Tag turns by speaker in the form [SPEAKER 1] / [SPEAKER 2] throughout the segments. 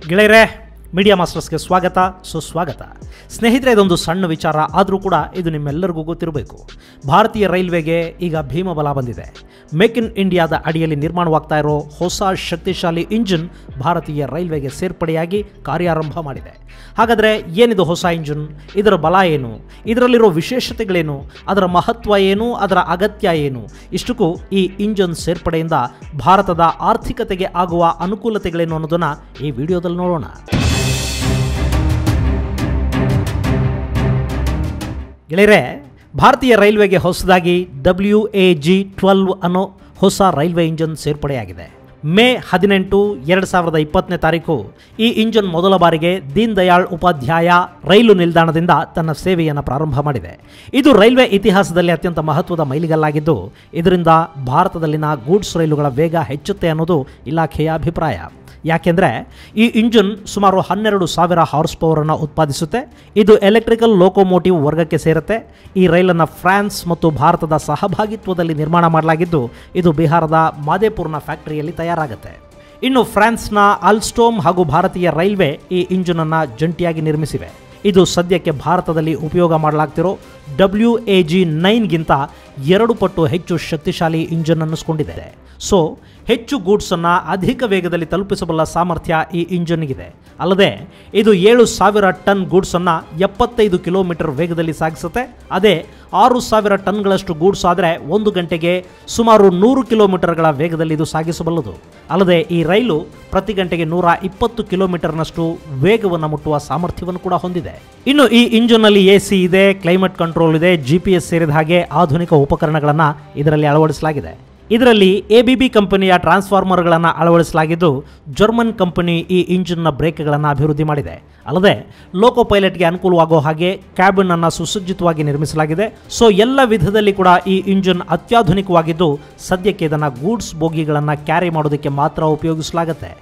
[SPEAKER 1] ಗೆಳೆಯರೇ ಮೀಡಿಯಾ ಮಾಸ್ಟರ್ಸ್ಗೆ ಸ್ವಾಗತ ಸುಸ್ವಾಗತ ಸ್ನೇಹಿತರೆ ಇದೊಂದು ಸಣ್ಣ ವಿಚಾರ ಆದರೂ ಕೂಡ ಇದು ನಿಮ್ಮೆಲ್ಲರಿಗೂ ಗೊತ್ತಿರಬೇಕು ಭಾರತೀಯ ರೈಲ್ವೆಗೆ ಈಗ ಭೀಮಬಲ ಬಂದಿದೆ ಮೇಕ್ ಇನ್ ಇಂಡಿಯಾದ ಅಡಿಯಲ್ಲಿ ನಿರ್ಮಾಣವಾಗ್ತಾ ಇರೋ ಹೊಸ ಶಕ್ತಿಶಾಲಿ ಇಂಜಿನ್ ಭಾರತೀಯ ರೈಲ್ವೆಗೆ ಸೇರ್ಪಡೆಯಾಗಿ ಕಾರ್ಯಾರಂಭ ಮಾಡಿದೆ ಹಾಗಾದರೆ ಏನಿದು ಹೊಸ ಇಂಜಿನ್ ಇದರ ಬಲ ಏನು ಇದರಲ್ಲಿರೋ ವಿಶೇಷತೆಗಳೇನು ಅದರ ಮಹತ್ವ ಏನು ಅದರ ಅಗತ್ಯ ಏನು ಇಷ್ಟಕ್ಕೂ ಈ ಇಂಜಿನ್ ಸೇರ್ಪಡೆಯಿಂದ ಭಾರತದ ಆರ್ಥಿಕತೆಗೆ ಆಗುವ ಅನುಕೂಲತೆಗಳೇನು ಅನ್ನೋದನ್ನು ಈ ವಿಡಿಯೋದಲ್ಲಿ ನೋಡೋಣ ಗೆಳೆಯರೆ ಭಾರತೀಯ ರೈಲ್ವೆಗೆ ಹೊಸದಾಗಿ ಡಬ್ಲ್ಯೂ ಎ ಜಿ ಟ್ವೆಲ್ವ್ ಅನ್ನೋ ಹೊಸ ರೈಲ್ವೆ ಇಂಜಿನ್ ಸೇರ್ಪಡೆಯಾಗಿದೆ ಮೇ ಹದಿನೆಂಟು ಎರಡು ಸಾವಿರದ ಇಪ್ಪತ್ತನೇ ತಾರೀಕು ಈ ಇಂಜಿನ್ ಮೊದಲ ಬಾರಿಗೆ ದೀನ್ ದಯಾಳ್ ಉಪಾಧ್ಯಾಯ ರೈಲು ನಿಲ್ದಾಣದಿಂದ ತನ್ನ ಸೇವೆಯನ್ನು ಪ್ರಾರಂಭ ಮಾಡಿದೆ ಇದು ರೈಲ್ವೆ ಇತಿಹಾಸದಲ್ಲಿ ಅತ್ಯಂತ ಮಹತ್ವದ ಮೈಲಿಗಲ್ಲಾಗಿದ್ದು ಇದರಿಂದ ಭಾರತದಲ್ಲಿನ ಗೂಡ್ಸ್ ರೈಲುಗಳ ವೇಗ ಹೆಚ್ಚುತ್ತೆ ಅನ್ನೋದು ಇಲಾಖೆಯ ಅಭಿಪ್ರಾಯ ಯಾಕೆಂದರೆ ಈ ಇಂಜಿನ್ ಸುಮಾರು ಹನ್ನೆರಡು ಸಾವಿರ ಹಾರ್ಸ್ ಪವರನ್ನು ಉತ್ಪಾದಿಸುತ್ತೆ ಇದು ಎಲೆಕ್ಟ್ರಿಕಲ್ ಲೋಕೋಮೋಟಿವ್ ವರ್ಗಕ್ಕೆ ಸೇರುತ್ತೆ ಈ ರೈಲನ್ನು ಫ್ರಾನ್ಸ್ ಮತ್ತು ಭಾರತದ ಸಹಭಾಗಿತ್ವದಲ್ಲಿ ನಿರ್ಮಾಣ ಮಾಡಲಾಗಿದ್ದು ಇದು ಬಿಹಾರದ ಮಾದೇಪುರ್ನ ಫ್ಯಾಕ್ಟರಿಯಲ್ಲಿ ತಯಾರಾಗುತ್ತೆ ಇನ್ನು ಫ್ರಾನ್ಸ್ನ ಅಲ್ಸ್ಟೋಮ್ ಹಾಗೂ ಭಾರತೀಯ ರೈಲ್ವೆ ಈ ಇಂಜಿನನ್ನು ಜಂಟಿಯಾಗಿ ನಿರ್ಮಿಸಿವೆ ಇದು ಸದ್ಯಕ್ಕೆ ಭಾರತದಲ್ಲಿ ಉಪಯೋಗ ಮಾಡಲಾಗ್ತಿರೋ ಡಬ್ಲ್ಯೂ ಎ ಜಿ ನೈನ್ಗಿಂತ ಎರಡು ಪಟ್ಟು ಹೆಚ್ಚು ಶಕ್ತಿಶಾಲಿ ಇಂಜಿನ್ ಅನ್ನಿಸ್ಕೊಂಡಿದೆ ಸೊ ಹೆಚ್ಚು ಗೂಡ್ಸನ್ನು ಅಧಿಕ ವೇಗದಲ್ಲಿ ತಲುಪಿಸಬಲ್ಲ ಸಾಮರ್ಥ್ಯ ಈ ಇಂಜಿನ್ಗಿದೆ ಅಲ್ಲದೆ ಇದು ಏಳು ಸಾವಿರ ಟನ್ ಗೂಡ್ಸನ್ನು ಎಪ್ಪತ್ತೈದು ಕಿಲೋಮೀಟರ್ ವೇಗದಲ್ಲಿ ಸಾಗಿಸುತ್ತೆ ಅದೇ ಆರು ಸಾವಿರ ಟನ್ಗಳಷ್ಟು ಗೂಡ್ಸ್ ಆದರೆ ಒಂದು ಗಂಟೆಗೆ ಸುಮಾರು ನೂರು ಕಿಲೋಮೀಟರ್ಗಳ ವೇಗದಲ್ಲಿ ಇದು ಸಾಗಿಸಬಲ್ಲದು ಅಲ್ಲದೆ ಈ ರೈಲು ಪ್ರತಿ ಗಂಟೆಗೆ ನೂರ ಇಪ್ಪತ್ತು ಕಿಲೋಮೀಟರ್ನಷ್ಟು ವೇಗವನ್ನು ಮುಟ್ಟುವ ಸಾಮರ್ಥ್ಯವನ್ನು ಕೂಡ ಹೊಂದಿದೆ ಇನ್ನು ಈ ಇಂಜಿನ್ನಲ್ಲಿ ಎ ಸಿ ಇದೆ ಕ್ಲೈಮೇಟ್ ಕಂಟ್ರೋಲ್ ಇದೆ ಜಿ ಪಿ ಎಸ್ ಸೇರಿದ ಹಾಗೆ ಆಧುನಿಕ ಉಪಕರಣಗಳನ್ನು ಇದರಲ್ಲಿ ಅಳವಡಿಸಲಾಗಿದೆ ಇದರಲ್ಲಿ ಎ ಬಿ ಬಿ ಕಂಪನಿಯ ಟ್ರಾನ್ಸ್ಫಾರ್ಮರ್ಗಳನ್ನು ಅಳವಡಿಸಲಾಗಿದ್ದು ಜರ್ಮನ್ ಕಂಪನಿ ಈ ಇಂಜಿನ್ನ ಬ್ರೇಕ್ಗಳನ್ನು ಅಭಿವೃದ್ಧಿ ಮಾಡಿದೆ ಅಲ್ಲದೆ ಲೋಕೋ ಪೈಲಟ್ಗೆ ಅನುಕೂಲವಾಗೋ ಹಾಗೆ ಕ್ಯಾಬಿನ್ ಅನ್ನು ಸುಸಜ್ಜಿತವಾಗಿ ನಿರ್ಮಿಸಲಾಗಿದೆ ಸೊ ಎಲ್ಲ ವಿಧದಲ್ಲಿ ಕೂಡ ಈ ಇಂಜಿನ್ ಅತ್ಯಾಧುನಿಕವಾಗಿದ್ದು ಸದ್ಯಕ್ಕೆ ಇದನ್ನು ಗೂಡ್ಸ್ ಬೋಗಿಗಳನ್ನು ಕ್ಯಾರಿ ಮಾಡೋದಕ್ಕೆ ಮಾತ್ರ ಉಪಯೋಗಿಸಲಾಗುತ್ತೆ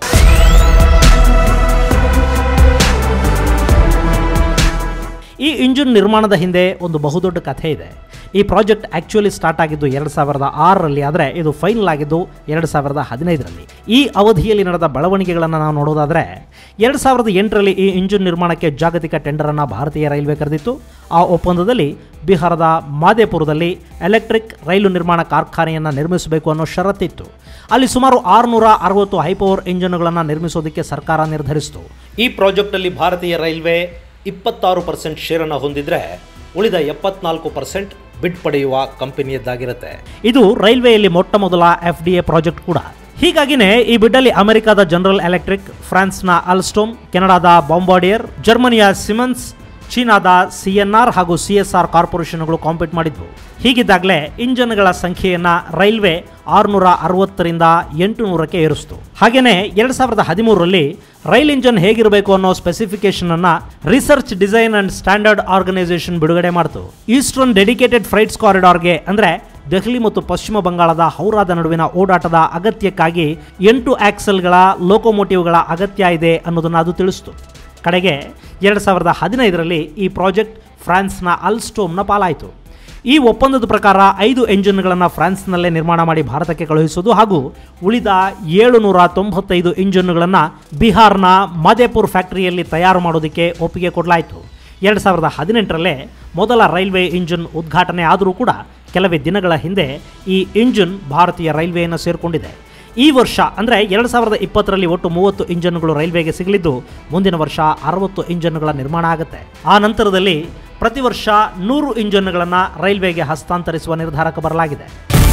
[SPEAKER 1] ಈ ಇಂಜಿನ್ ನಿರ್ಮಾಣದ ಹಿಂದೆ ಒಂದು ಬಹುದೊಡ್ಡ ಕಥೆ ಇದೆ ಈ ಪ್ರಾಜೆಕ್ಟ್ ಆಕ್ಚುಲಿ ಸ್ಟಾರ್ಟ್ ಆಗಿದ್ದು ಎರಡು ಸಾವಿರದ ಆರರಲ್ಲಿ ಆದರೆ ಇದು ಫೈನಲ್ ಆಗಿದ್ದು ಎರಡು ಸಾವಿರದ ಹದಿನೈದರಲ್ಲಿ ಈ ಅವಧಿಯಲ್ಲಿ ನಡೆದ ಬೆಳವಣಿಗೆಗಳನ್ನು ನಾವು ನೋಡೋದಾದರೆ ಎರಡು ಸಾವಿರದ ಎಂಟರಲ್ಲಿ ಈ ಇಂಜಿನ್ ನಿರ್ಮಾಣಕ್ಕೆ ಜಾಗತಿಕ ಟೆಂಡರನ್ನು ಭಾರತೀಯ ರೈಲ್ವೆ ಕರೆದಿತ್ತು ಆ ಒಪ್ಪಂದದಲ್ಲಿ ಬಿಹಾರದ ಮಾದೇಪುರದಲ್ಲಿ ಎಲೆಕ್ಟ್ರಿಕ್ ರೈಲು ನಿರ್ಮಾಣ ಕಾರ್ಖಾನೆಯನ್ನು ನಿರ್ಮಿಸಬೇಕು ಅನ್ನೋ ಷರತ್ತಿತ್ತು ಅಲ್ಲಿ ಸುಮಾರು ಆರುನೂರ ಅರವತ್ತು ಹೈಪವರ್ ಇಂಜಿನ್ಗಳನ್ನು ನಿರ್ಮಿಸೋದಕ್ಕೆ ಸರ್ಕಾರ ನಿರ್ಧರಿಸಿತು ಈ ಪ್ರಾಜೆಕ್ಟಲ್ಲಿ ಭಾರತೀಯ ರೈಲ್ವೆ ಇಪ್ಪತ್ತಾರು ಪರ್ಸೆಂಟ್ ಶೇರನ್ನು ಹೊಂದಿದ್ರೆ ಉಳಿದ ಎಪ್ಪತ್ನಾಲ್ಕು ಪರ್ಸೆಂಟ್ ಬಿಡ್ ಪಡೆಯುವ ಕಂಪನಿಯದ್ದಾಗಿರುತ್ತೆ ಇದು ರೈಲ್ವೆಯಲ್ಲಿ ಮೊಟ್ಟ ಮೊದಲ ಎಫ್ ಡಿ ಎ ಪ್ರಾಜೆಕ್ಟ್ ಕೂಡ ಹೀಗಾಗಿನೇ ಈ ಬಿಡ್ಡಲ್ಲಿ ಅಮೆರಿಕದ ಜನರಲ್ ಎಲೆಕ್ಟ್ರಿಕ್ ಫ್ರಾನ್ಸ್ನ ಅಲ್ಸ್ಟೋಮ್ ಕೆನಡಾದ ಬಾಂಬಾರ್ಡಿಯರ್ ಜರ್ಮನಿಯ ಸಿಮನ್ಸ್ ಚೀನಾದ ಸಿ ಎನ್ ಆರ್ ಹಾಗೂ ಸಿ ಎಸ್ ಆರ್ ಕಾರ್ಪೊರೇಷನ್ಗಳು ಕಾಂಪೀಟ್ ಮಾಡಿದ್ವು ಹೀಗಿದ್ದಾಗಲೇ ಇಂಜನ್ಗಳ ಸಂಖ್ಯೆಯನ್ನ ರೈಲ್ವೆ ಆರುನೂರ ಅರವತ್ತರಿಂದ ಎಂಟು ನೂರಕ್ಕೆ ಏರಿಸಿತು ಹಾಗೆಯೇ ಎರಡು ಸಾವಿರದ ಹದಿಮೂರರಲ್ಲಿ ರೈಲ್ ಇಂಜನ್ ಹೇಗಿರಬೇಕು ಅನ್ನೋ ಸ್ಪೆಸಿಫಿಕೇಶನ್ ಅನ್ನ research design and standard organisation ಬಿಡುಗಡೆ ಮಾಡಿತು ಈಸ್ಟರ್ನ್ ಡೆಡಿಕೇಟೆಡ್ ಫ್ರೈಟ್ಸ್ ಕಾರಿಡಾರ್ಗೆ ಅಂದ್ರೆ ದೆಹಲಿ ಮತ್ತು ಪಶ್ಚಿಮ ಬಂಗಾಳದ ಹೌರಾದ ನಡುವಿನ ಓಡಾಟದ ಅಗತ್ಯಕ್ಕಾಗಿ ಎಂಟು ಆಕ್ಸೆಲ್ಗಳ ಲೋಕೋಮೋಟಿವ್ಗಳ ಅಗತ್ಯ ಇದೆ ಅನ್ನೋದನ್ನು ಅದು ತಿಳಿಸಿತು ಕಡೆಗೆ ಎರಡು ಸಾವಿರದ ಹದಿನೈದರಲ್ಲಿ ಈ ಪ್ರಾಜೆಕ್ಟ್ ಫ್ರಾನ್ಸ್ನ ಅಲ್ಸ್ಟೋಮ್ನ ಪಾಲಾಯಿತು ಈ ಒಪ್ಪಂದದ ಪ್ರಕಾರ ಐದು ಎಂಜಿನ್ಗಳನ್ನು ಫ್ರಾನ್ಸ್ನಲ್ಲೇ ನಿರ್ಮಾಣ ಮಾಡಿ ಭಾರತಕ್ಕೆ ಕಳುಹಿಸುವುದು ಹಾಗೂ ಉಳಿದ ಏಳುನೂರ ತೊಂಬತ್ತೈದು ಇಂಜಿನ್ಗಳನ್ನು ಬಿಹಾರ್ನ ಮದೇಪುರ್ ಫ್ಯಾಕ್ಟರಿಯಲ್ಲಿ ತಯಾರು ಮಾಡೋದಕ್ಕೆ ಒಪ್ಪಿಗೆ ಕೊಡಲಾಯಿತು ಎರಡು ಸಾವಿರದ ಹದಿನೆಂಟರಲ್ಲೇ ಮೊದಲ ರೈಲ್ವೆ ಇಂಜಿನ್ ಉದ್ಘಾಟನೆ ಆದರೂ ಕೂಡ ಕೆಲವೇ ದಿನಗಳ ಹಿಂದೆ ಈ ಇಂಜಿನ್ ಭಾರತೀಯ ರೈಲ್ವೆಯನ್ನು ಸೇರಿಕೊಂಡಿದೆ ಈ ವರ್ಷ ಅಂದರೆ ಎರಡು ಸಾವಿರದ ಇಪ್ಪತ್ತರಲ್ಲಿ ಒಟ್ಟು ಮೂವತ್ತು ಇಂಜನ್ಗಳು ರೈಲ್ವೆಗೆ ಸಿಗಲಿದ್ದು ಮುಂದಿನ ವರ್ಷ ಅರವತ್ತು ಇಂಜನ್ಗಳ ನಿರ್ಮಾಣ ಆಗುತ್ತೆ ಆ ನಂತರದಲ್ಲಿ ಪ್ರತಿ ವರ್ಷ ನೂರು ಇಂಜನ್ಗಳನ್ನು ರೈಲ್ವೆಗೆ ಹಸ್ತಾಂತರಿಸುವ ನಿರ್ಧಾರಕ್ಕೆ ಬರಲಾಗಿದೆ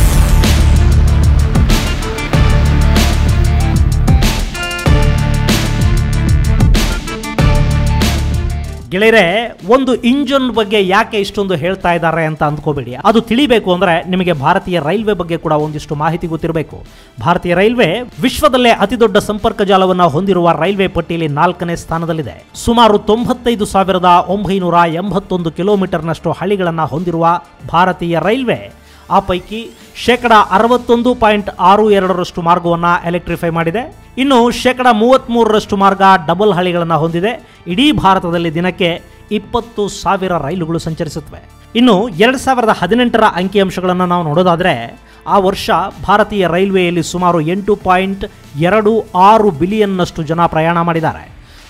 [SPEAKER 1] ಗೆಳೆಯರೆ ಒಂದು ಇಂಜನ್ ಬಗ್ಗೆ ಯಾಕೆ ಇಷ್ಟೊಂದು ಹೇಳ್ತಾ ಇದ್ದಾರೆ ಅಂತ ಅಂದ್ಕೋಬೇಡಿ ಅದು ತಿಳಿಬೇಕು ಅಂದ್ರೆ ನಿಮಗೆ ಭಾರತೀಯ ರೈಲ್ವೆ ಬಗ್ಗೆ ಕೂಡ ಒಂದಿಷ್ಟು ಮಾಹಿತಿ ಗೊತ್ತಿರಬೇಕು ಭಾರತೀಯ ರೈಲ್ವೆ ವಿಶ್ವದಲ್ಲೇ ಅತಿ ದೊಡ್ಡ ಸಂಪರ್ಕ ಜಾಲವನ್ನು ಹೊಂದಿರುವ ರೈಲ್ವೆ ಪಟ್ಟಿಯಲ್ಲಿ ನಾಲ್ಕನೇ ಸ್ಥಾನದಲ್ಲಿದೆ ಸುಮಾರು ತೊಂಬತ್ತೈದು ಸಾವಿರದ ಒಂಬೈನೂರ ಎಂಬತ್ತೊಂದು ಕಿಲೋಮೀಟರ್ನಷ್ಟು ಹಳಿಗಳನ್ನು ಹೊಂದಿರುವ ಭಾರತೀಯ ರೈಲ್ವೆ ಆ ಪೈಕಿ ಶೇಕಡ ಅರವತ್ತೊಂದು ಪಾಯಿಂಟ್ ಆರು ಎರಡರಷ್ಟು ಮಾರ್ಗವನ್ನು ಎಲೆಕ್ಟ್ರಿಫೈ ಮಾಡಿದೆ ಇನ್ನು ಶೇಕಡ ಮೂವತ್ತ್ಮೂರರಷ್ಟು ಮಾರ್ಗ ಡಬಲ್ ಹಳಿಗಳನ್ನು ಹೊಂದಿದೆ ಇಡೀ ಭಾರತದಲ್ಲಿ ದಿನಕ್ಕೆ ಇಪ್ಪತ್ತು ಸಾವಿರ ರೈಲುಗಳು ಸಂಚರಿಸುತ್ತವೆ ಇನ್ನು ಎರಡು ಸಾವಿರದ ಹದಿನೆಂಟರ ಅಂಕಿಅಂಶಗಳನ್ನು ನಾವು ನೋಡೋದಾದರೆ ಆ ವರ್ಷ ಭಾರತೀಯ ರೈಲ್ವೆಯಲ್ಲಿ ಸುಮಾರು ಎಂಟು ಪಾಯಿಂಟ್ ಎರಡು ಆರು ಬಿಲಿಯನ್ನಷ್ಟು ಜನ ಪ್ರಯಾಣ ಮಾಡಿದ್ದಾರೆ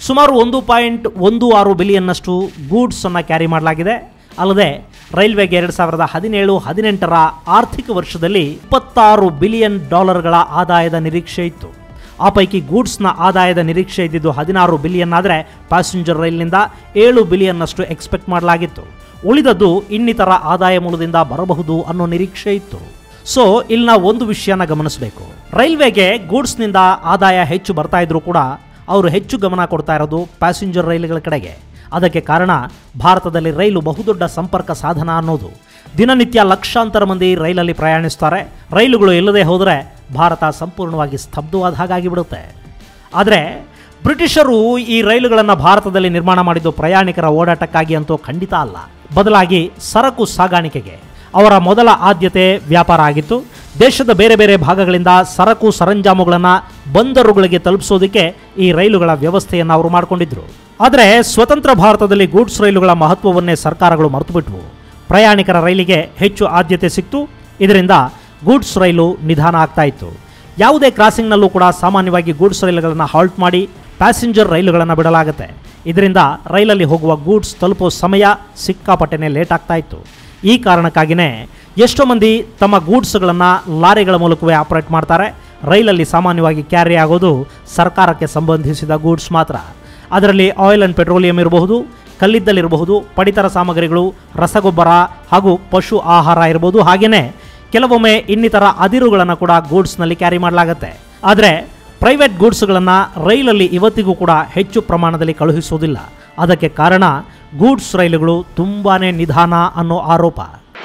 [SPEAKER 1] ಸುಮಾರು ಒಂದು ಪಾಯಿಂಟ್ ಒಂದು ಆರು ಬಿಲಿಯನ್ನಷ್ಟು ಗೂಡ್ಸನ್ನು ಕ್ಯಾರಿ ಮಾಡಲಾಗಿದೆ ಅಲ್ಲದೆ ರೈಲ್ವೆಗೆ ಎರಡು ಸಾವಿರದ ಹದಿನೇಳು ಹದಿನೆಂಟರ ಆರ್ಥಿಕ ವರ್ಷದಲ್ಲಿ ಇಪ್ಪತ್ತಾರು ಬಿಲಿಯನ್ ಡಾಲರ್ಗಳ ಆದಾಯದ ನಿರೀಕ್ಷೆ ಇತ್ತು ಆ ಪೈಕಿ ಗೂಡ್ಸ್ನ ಆದಾಯದ ನಿರೀಕ್ಷೆ ಇದ್ದಿದ್ದು ಹದಿನಾರು ಬಿಲಿಯನ್ ಆದರೆ ಪ್ಯಾಸೆಂಜರ್ ರೈಲಿನಿಂದ ಏಳು ಬಿಲಿಯನ್ನಷ್ಟು ಎಕ್ಸ್ಪೆಕ್ಟ್ ಮಾಡಲಾಗಿತ್ತು ಉಳಿದದ್ದು ಇನ್ನಿತರ ಆದಾಯ ಮೂಲದಿಂದ ಬರಬಹುದು ಅನ್ನೋ ನಿರೀಕ್ಷೆ ಇತ್ತು ಸೊ ಇಲ್ಲಿ ನಾವು ಒಂದು ವಿಷಯನ ಗಮನಿಸಬೇಕು ರೈಲ್ವೆಗೆ ಗೂಡ್ಸ್ನಿಂದ ಆದಾಯ ಹೆಚ್ಚು ಬರ್ತಾ ಇದ್ರೂ ಕೂಡ ಅವರು ಹೆಚ್ಚು ಗಮನ ಕೊಡ್ತಾ ಇರೋದು ಪ್ಯಾಸೆಂಜರ್ ರೈಲುಗಳ ಕಡೆಗೆ ಅದಕ್ಕೆ ಕಾರಣ ಭಾರತದಲ್ಲಿ ರೈಲು ಬಹುದೊಡ್ಡ ಸಂಪರ್ಕ ಸಾಧನ ಅನ್ನೋದು ದಿನನಿತ್ಯ ಲಕ್ಷಾಂತರ ಮಂದಿ ರೈಲಲ್ಲಿ ಪ್ರಯಾಣಿಸ್ತಾರೆ ರೈಲುಗಳು ಇಲ್ಲದೆ ಹೋದರೆ ಭಾರತ ಸಂಪೂರ್ಣವಾಗಿ ಸ್ತಬ್ಧವಾದ ಹಾಗಾಗಿಬಿಡುತ್ತೆ ಆದರೆ ಬ್ರಿಟಿಷರು ಈ ರೈಲುಗಳನ್ನು ಭಾರತದಲ್ಲಿ ನಿರ್ಮಾಣ ಮಾಡಿದ್ದು ಪ್ರಯಾಣಿಕರ ಓಡಾಟಕ್ಕಾಗಿ ಅಂತೂ ಖಂಡಿತ ಅಲ್ಲ ಬದಲಾಗಿ ಸರಕು ಸಾಗಾಣಿಕೆಗೆ ಅವರ ಮೊದಲ ಆದ್ಯತೆ ವ್ಯಾಪಾರ ಆಗಿತ್ತು ದೇಶದ ಬೇರೆ ಬೇರೆ ಭಾಗಗಳಿಂದ ಸರಕು ಸರಂಜಾಮುಗಳನ್ನು ಬಂದರುಗಳಿಗೆ ತಲುಪಿಸೋದಕ್ಕೆ ಈ ರೈಲುಗಳ ವ್ಯವಸ್ಥೆಯನ್ನು ಅವರು ಮಾಡಿಕೊಂಡಿದ್ರು ಆದರೆ ಸ್ವತಂತ್ರ ಭಾರತದಲ್ಲಿ ಗೂಡ್ಸ್ ರೈಲುಗಳ ಮಹತ್ವವನ್ನೇ ಸರ್ಕಾರಗಳು ಮರೆತುಬಿಟ್ವು ಪ್ರಯಾಣಿಕರ ರೈಲಿಗೆ ಹೆಚ್ಚು ಆದ್ಯತೆ ಸಿಕ್ತು ಇದರಿಂದ ಗೂಡ್ಸ್ ರೈಲು ನಿಧಾನ ಆಗ್ತಾ ಇತ್ತು ಯಾವುದೇ ಕ್ರಾಸಿಂಗ್ನಲ್ಲೂ ಕೂಡ ಸಾಮಾನ್ಯವಾಗಿ ಗೂಡ್ಸ್ ರೈಲುಗಳನ್ನು ಹಾಲ್ಟ್ ಮಾಡಿ ಪ್ಯಾಸೆಂಜರ್ ರೈಲುಗಳನ್ನು ಬಿಡಲಾಗುತ್ತೆ ಇದರಿಂದ ರೈಲಲ್ಲಿ ಹೋಗುವ ಗೂಡ್ಸ್ ತಲುಪೋ ಸಮಯ ಸಿಕ್ಕಾಪಟ್ಟೆನೇ ಲೇಟ್ ಆಗ್ತಾ ಇತ್ತು ಈ ಕಾರಣಕ್ಕಾಗಿಯೇ ಎಷ್ಟೋ ಮಂದಿ ತಮ್ಮ ಗೂಡ್ಸ್ಗಳನ್ನು ಲಾರಿಗಳ ಮೂಲಕವೇ ಆಪರೇಟ್ ಮಾಡ್ತಾರೆ ರೈಲಲ್ಲಿ ಸಾಮಾನ್ಯವಾಗಿ ಕ್ಯಾರಿ ಆಗೋದು ಸರ್ಕಾರಕ್ಕೆ ಸಂಬಂಧಿಸಿದ ಗೂಡ್ಸ್ ಮಾತ್ರ ಅದರಲ್ಲಿ ಆಯಿಲ್ ಆ್ಯಂಡ್ ಪೆಟ್ರೋಲಿಯಂ ಇರಬಹುದು ಕಲ್ಲಿದ್ದಲಿರಬಹುದು ಪಡಿತರ ಸಾಮಗ್ರಿಗಳು ರಸಗೊಬ್ಬರ ಹಾಗೂ ಪಶು ಆಹಾರ ಇರಬಹುದು ಹಾಗೆಯೇ ಕೆಲವೊಮ್ಮೆ ಇನ್ನಿತರ ಅದಿರುಗಳನ್ನು ಕೂಡ ಗೂಡ್ಸ್ನಲ್ಲಿ ಕ್ಯಾರಿ ಮಾಡಲಾಗುತ್ತೆ ಆದರೆ ಪ್ರೈವೇಟ್ ಗೂಡ್ಸ್ಗಳನ್ನು ರೈಲಲ್ಲಿ ಇವತ್ತಿಗೂ ಕೂಡ ಹೆಚ್ಚು ಪ್ರಮಾಣದಲ್ಲಿ ಕಳುಹಿಸುವುದಿಲ್ಲ ಅದಕ್ಕೆ ಕಾರಣ ಗೂಡ್ಸ್ ರೈಲುಗಳು ತುಂಬಾ ನಿಧಾನ ಅನ್ನೋ ಆರೋಪ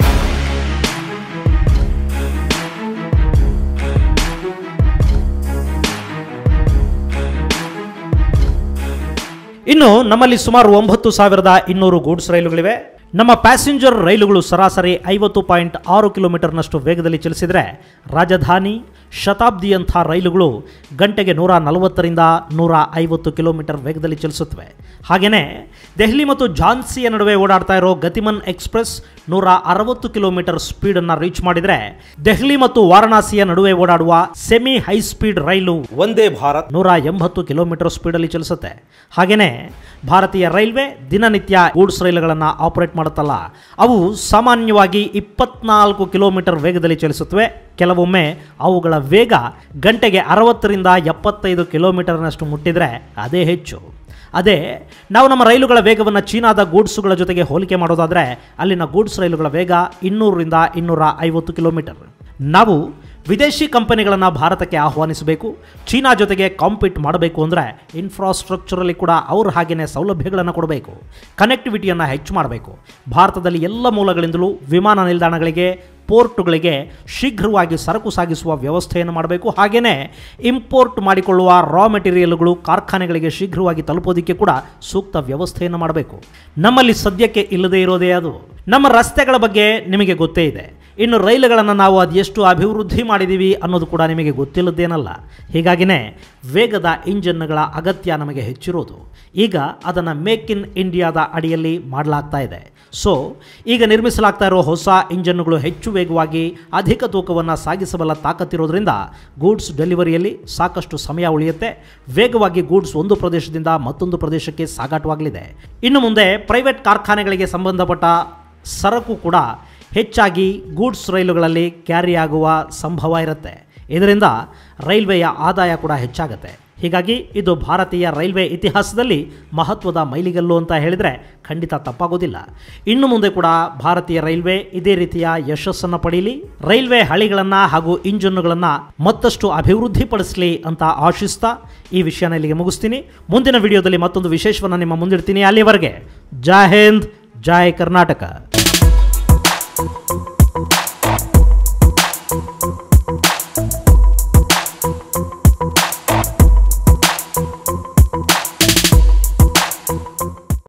[SPEAKER 1] ಇನ್ನು ನಮ್ಮಲ್ಲಿ ಸುಮಾರು ಒಂಬತ್ತು ಸಾವಿರದ ಇನ್ನೂರು ಗೂಡ್ಸ್ ರೈಲುಗಳಿವೆ ನಮ್ಮ ಪ್ಯಾಸೆಂಜರ್ ರೈಲುಗಳು ಸರಾಸರಿ ಐವತ್ತು ಪಾಯಿಂಟ್ ಆರು ಕಿಲೋಮೀಟರ್ನಷ್ಟು ವೇಗದಲ್ಲಿ ಚಲಿಸಿದರೆ ರಾಜಧಾನಿ ಶತಾಬ್ದಿಯಂಥ ರೈಲುಗಳು ಗಂಟೆಗೆ ನೂರ ನಲವತ್ತರಿಂದ ನೂರ ಐವತ್ತು ಕಿಲೋಮೀಟರ್ ವೇಗದಲ್ಲಿ ಚಲಿಸುತ್ತವೆ ಹಾಗೆಯೇ ದೆಹಲಿ ಮತ್ತು ಝಾನ್ಸಿಯ ನಡುವೆ ಓಡಾಡ್ತಾ ಇರೋ ಗತಿಮನ್ ಎಕ್ಸ್ಪ್ರೆಸ್ ನೂರ ಅರವತ್ತು ಕಿಲೋಮೀಟರ್ ಸ್ಪೀಡನ್ನು ರೀಚ್ ಮಾಡಿದರೆ ದೆಹಲಿ ಮತ್ತು ವಾರಣಾಸಿಯ ನಡುವೆ ಓಡಾಡುವ ಸೆಮಿ ಹೈ ಸ್ಪೀಡ್ ರೈಲು
[SPEAKER 2] ವಂದೇ ಭಾರತ್
[SPEAKER 1] ನೂರ ಎಂಬತ್ತು ಕಿಲೋಮೀಟರ್ ಸ್ಪೀಡಲ್ಲಿ ಚಲಿಸುತ್ತೆ ಹಾಗೆಯೇ ಭಾರತೀಯ ರೈಲ್ವೆ ದಿನನಿತ್ಯ ಗೂಡ್ಸ್ ರೈಲುಗಳನ್ನು ಆಪರೇಟ್ ಮಾಡುತ್ತಲ್ಲ ಅವು ಸಾಮಾನ್ಯವಾಗಿ ಇಪ್ಪತ್ನಾಲ್ಕು ಕಿಲೋಮೀಟರ್ ವೇಗದಲ್ಲಿ ಚಲಿಸುತ್ತವೆ ಕೆಲವೊಮ್ಮೆ ಅವುಗಳ ವೇಗ ಗಂಟೆಗೆ ಅರವತ್ತರಿಂದ ಎಪ್ಪತ್ತೈದು ಕಿಲೋಮೀಟರ್ನಷ್ಟು ಮುಟ್ಟಿದರೆ ಅದೇ ಹೆಚ್ಚು ಅದೇ ನಾವು ನಮ್ಮ ರೈಲುಗಳ ವೇಗವನ್ನು ಚೀನಾದ ಗೂಡ್ಸುಗಳ ಜೊತೆಗೆ ಹೋಲಿಕೆ ಮಾಡೋದಾದರೆ ಅಲ್ಲಿನ ಗೂಡ್ಸ್ ರೈಲುಗಳ ವೇಗ ಇನ್ನೂರರಿಂದ ಇನ್ನೂರ ಐವತ್ತು ಕಿಲೋಮೀಟರ್ ನಾವು ವಿದೇಶಿ ಕಂಪನಿಗಳನ್ನು ಭಾರತಕ್ಕೆ ಆಹ್ವಾನಿಸಬೇಕು ಚೀನಾ ಜೊತೆಗೆ ಕಾಂಪೀಟ್ ಮಾಡಬೇಕು ಅಂದರೆ ಇನ್ಫ್ರಾಸ್ಟ್ರಕ್ಚರಲ್ಲಿ ಕೂಡ ಅವ್ರ ಹಾಗೆಯೇ ಸೌಲಭ್ಯಗಳನ್ನು ಕೊಡಬೇಕು ಕನೆಕ್ಟಿವಿಟಿಯನ್ನು ಹೆಚ್ಚು ಮಾಡಬೇಕು ಭಾರತದಲ್ಲಿ ಎಲ್ಲ ಮೂಲಗಳಿಂದಲೂ ವಿಮಾನ ನಿಲ್ದಾಣಗಳಿಗೆ ಪೋರ್ಟುಗಳಿಗೆ ಶೀಘ್ರವಾಗಿ ಸರಕು ಸಾಗಿಸುವ ವ್ಯವಸ್ಥೆಯನ್ನು ಮಾಡಬೇಕು ಹಾಗೆಯೇ ಇಂಪೋರ್ಟ್ ಮಾಡಿಕೊಳ್ಳುವ ರಾ ಮೆಟೀರಿಯಲ್ಗಳು ಕಾರ್ಖಾನೆಗಳಿಗೆ ಶೀಘ್ರವಾಗಿ ತಲುಪೋದಕ್ಕೆ ಕೂಡ ಸೂಕ್ತ ವ್ಯವಸ್ಥೆಯನ್ನು ಮಾಡಬೇಕು ನಮ್ಮಲ್ಲಿ ಸದ್ಯಕ್ಕೆ ಇಲ್ಲದೇ ಇರೋದೇ ಅದು ನಮ್ಮ ರಸ್ತೆಗಳ ಬಗ್ಗೆ ನಿಮಗೆ ಗೊತ್ತೇ ಇದೆ ಇನ್ನು ರೈಲುಗಳನ್ನು ನಾವು ಅದೆಷ್ಟು ಅಭಿವೃದ್ಧಿ ಮಾಡಿದ್ದೀವಿ ಅನ್ನೋದು ಕೂಡ ನಿಮಗೆ ಗೊತ್ತಿಲ್ಲದೇನಲ್ಲ ಹೀಗಾಗಿನೇ ವೇಗದ ಇಂಜನ್ಗಳ ಅಗತ್ಯ ನಮಗೆ ಹೆಚ್ಚಿರೋದು ಈಗ ಅದನ್ನು ಮೇಕ್ ಇನ್ ಇಂಡಿಯಾದ ಅಡಿಯಲ್ಲಿ ಮಾಡಲಾಗ್ತಾ ಇದೆ ಸೊ ಈಗ ನಿರ್ಮಿಸಲಾಗ್ತಾ ಇರೋ ಹೊಸ ಇಂಜನ್ಗಳು ಹೆಚ್ಚು ವೇಗವಾಗಿ ಅಧಿಕ ತೂಕವನ್ನು ಸಾಗಿಸಬಲ್ಲ ತಾಕತ್ತಿರೋದ್ರಿಂದ ಗೂಡ್ಸ್ ಡೆಲಿವರಿಯಲ್ಲಿ ಸಾಕಷ್ಟು ಸಮಯ ಉಳಿಯುತ್ತೆ ವೇಗವಾಗಿ ಗೂಡ್ಸ್ ಒಂದು ಪ್ರದೇಶದಿಂದ ಮತ್ತೊಂದು ಪ್ರದೇಶಕ್ಕೆ ಸಾಗಾಟವಾಗಲಿದೆ ಇನ್ನು ಮುಂದೆ ಪ್ರೈವೇಟ್ ಕಾರ್ಖಾನೆಗಳಿಗೆ ಸಂಬಂಧಪಟ್ಟ ಸರಕು ಕೂಡ ಹೆಚ್ಚಾಗಿ ಗೂಡ್ಸ್ ರೈಲುಗಳಲ್ಲಿ ಕ್ಯಾರಿ ಆಗುವ ಸಂಭವ ಇರುತ್ತೆ ಇದರಿಂದ ರೈಲ್ವೆಯ ಆದಾಯ ಕೂಡ ಹೆಚ್ಚಾಗುತ್ತೆ ಹೀಗಾಗಿ ಇದು ಭಾರತೀಯ ರೈಲ್ವೆ ಇತಿಹಾಸದಲ್ಲಿ ಮಹತ್ವದ ಮೈಲಿಗಲ್ಲು ಅಂತ ಹೇಳಿದರೆ ಖಂಡಿತ ತಪ್ಪಾಗೋದಿಲ್ಲ ಇನ್ನು ಮುಂದೆ ಕೂಡ ಭಾರತೀಯ ರೈಲ್ವೆ ಇದೇ ರೀತಿಯ ಯಶಸ್ಸನ್ನು ಪಡೀಲಿ ರೈಲ್ವೆ ಹಳಿಗಳನ್ನು ಹಾಗೂ ಇಂಜನ್ನುಗಳನ್ನು ಮತ್ತಷ್ಟು ಅಭಿವೃದ್ಧಿಪಡಿಸಲಿ ಅಂತ ಆಶಿಸ್ತಾ ಈ ವಿಷಯನ ಇಲ್ಲಿಗೆ ಮುಗಿಸ್ತೀನಿ ಮುಂದಿನ ವಿಡಿಯೋದಲ್ಲಿ ಮತ್ತೊಂದು ವಿಶೇಷವನ್ನು ನಿಮ್ಮ ಮುಂದಿಡ್ತೀನಿ ಅಲ್ಲಿವರೆಗೆ ಜೈ ಹಿಂದ್ ಜೈ ಕರ್ನಾಟಕ